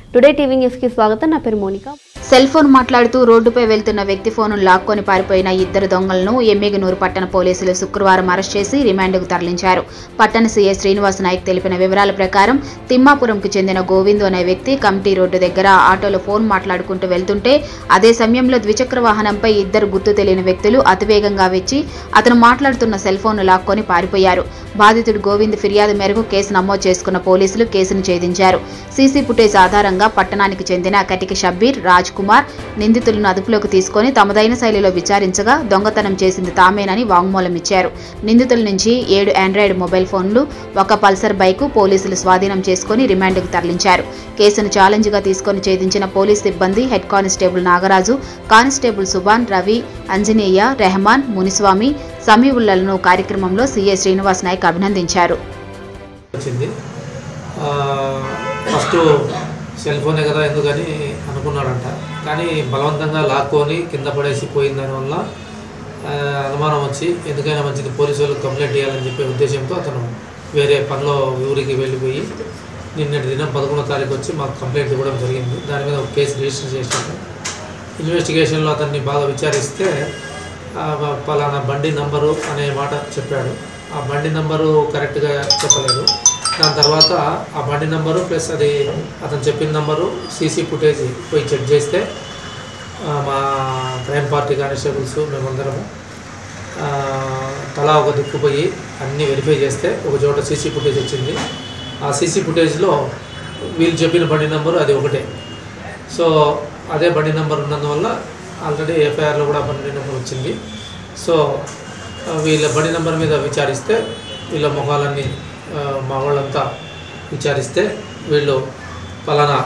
today TV న్యూస్కి స్వాగతం నా పేరు మోనిక సెల్ ఫోన్ మాట్లాడుతూ రోడ్డుపై వెళ్తున్న వ్యక్తి ఫోను లాక్కొని పారిపోయిన ఇద్దరు దొంగలను ఎమ్మిగనూరు పట్టణ పోలీసులు శుక్రవారం అరెస్ట్ చేసి రిమాండ్కు తరలించారు పట్టణ సీఐ శ్రీనివాస్ నాయక్ తెలిపిన వివరాల ప్రకారం తిమ్మాపురంకు చెందిన గోవిందు అనే వ్యక్తి కమిటీ రోడ్డు దగ్గర ఆటోలో ఫోన్ మాట్లాడుకుంటూ వెళ్తుంటే అదే సమయంలో ద్విచక్ర వాహనంపై ఇద్దరు గుర్తు తెలియని వ్యక్తులు అతివేగంగా వచ్చి అతను మాట్లాడుతున్న సెల్ ఫోన్ లాక్కొని పారిపోయారు బాధితుడు గోవింద్ ఫిర్యాదు మేరకు కేసు నమోదు చేసుకున్న పోలీసులు కేసును ఛేదించారు సీసీ ఫుటేజ్ ఆధారంగా పట్టణానికి చెందిన కటికి షబ్బీర్ రాజ్ కుమార్ నిందితులను అదుపులోకి తీసుకొని తమదైన శైలిలో విచారించగా దొంగతనం చేసింది తామేనని వాంగ్మూలం ఇచ్చారు నిందితుల నుంచి ఏడు ఆండ్రాయిడ్ మొబైల్ ఫోన్లు ఒక పల్సర్ బైకు పోలీసులు స్వాధీనం చేసుకుని రిమాండ్కు తరలించారు కేసును ఛాలెంజ్గా తీసుకొని ఛేదించిన పోలీస్ సిబ్బంది head constable Nagaraju constable Suban Ravi Anjaneya Rehman Muniswamy సమీవులను కార్యక్రమంలో సీఏ శ్రీనివాస్ నాయక్ అభినందించారు వచ్చింది ఆ, ఫస్ట్ సెల్ ఫోనే కదా ఎందుకని అనుకున్నాడంట కానీ బలవంతంగా లాక్కొని కింద పడేసి పోయిన దానివల్ల ఆ, అనుమానం వచ్చి ఎందుకైనా మంచిది పోలీసు వాళ్ళకి కంప్లైంట్ చేయాలని చెప్పే ఉద్దేశంతో అతను వేరే పనిలో ఊరికి వెళ్ళిపోయి నిన్నటి దినం పదకొండో తారీఖు వచ్చి మాకు కంప్లైంట్ ఇవ్వడం జరిగింది దాని మీద ఒక కేసు రిజిస్టర్ చేశాము ఇన్వెస్టిగేషన్లో అతన్ని బాగా విచారిస్తే ఆ, పలానా బండి నంబరు అనే మాట చెప్పాడు ఆ బండి నంబరు కరెక్ట్గా చెప్పలేదు దాని తర్వాత ఆ బండి నంబరు ప్లస్ అది అతను చెప్పిన నంబరు సీసీ ఫుటేజ్ పోయి చెక్ చేస్తే ఆ, మా క్రైమ్ పార్టీ కానిస్టేబుల్స్ మేమందరము ఆ, తలా ఒక దిక్కు పోయి అన్నీ వెరిఫై చేస్తే ఒక చోట సీసీ ఫుటేజ్ వచ్చింది ఆ సీసీ ఫుటేజ్లో వీళ్ళు చెప్పిన బండి నెంబరు అది ఒకటే సో అదే బండి నెంబర్ ఉన్నందువల్ల ఆల్రెడీ ఎఫ్ఐఆర్లో కూడా బండి నెంబర్ వచ్చింది సో ఆ, వీళ్ళ బండి నెంబర్ మీద విచారిస్తే వీళ్ళ మొహాలన్నీ ఆ, మా వాళ్ళంతా విచారిస్తే వీళ్ళు పలానా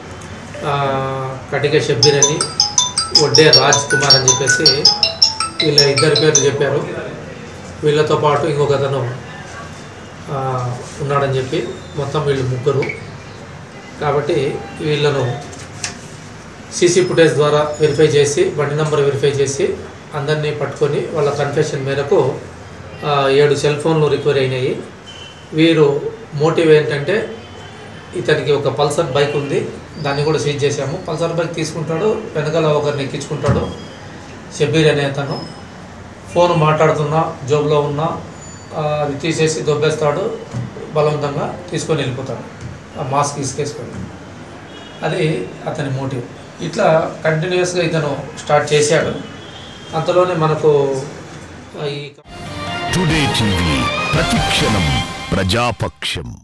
ఆ, కటిక షబ్బీర్ అని వడ్డే రాజ్ కుమార్ అని చెప్పేసి వీళ్ళ ఇద్దరి పేర్లు చెప్పారు వీళ్ళతో పాటు ఇంకొక అతను ఆ, ఉన్నాడని చెప్పి మొత్తం వీళ్ళు ముగ్గురు కాబట్టి వీళ్ళను సీసీ ఫుటేజ్ ద్వారా వెరిఫై చేసి బండి నెంబర్ వెరిఫై చేసి అందరినీ పట్టుకొని వాళ్ళ కన్ఫెషన్ మేరకు ఆ, ఏడు సెల్ ఫోన్లు రికవరీ అయినాయి వీరు మోటివ్ ఏంటంటే ఇతనికి ఒక పల్సర్ బైక్ ఉంది దాన్ని కూడా సీజ్ చేశాము పల్సర్ బైక్ తీసుకుంటాడు వెనకాల ఒకరిని ఎక్కించుకుంటాడు షబీర్ అనే అతను ఫోన్ మాట్లాడుతున్నా జోబులో ఉన్నా ఆ, అది తీసేసి దొబ్బేస్తాడు బలవంతంగా తీసుకొని వెళ్ళిపోతాడు ఆ మాస్క్ తీసుకేసుకొని అది అతని మోటివ్ ఇట్లా కంటిన్యూస్గా ఇతను స్టార్ట్ చేశాడు అంతలోనే మనకు ఆ, ఈ టుడే టీవీ ప్రతిక్షణం ప్రజాపక్షం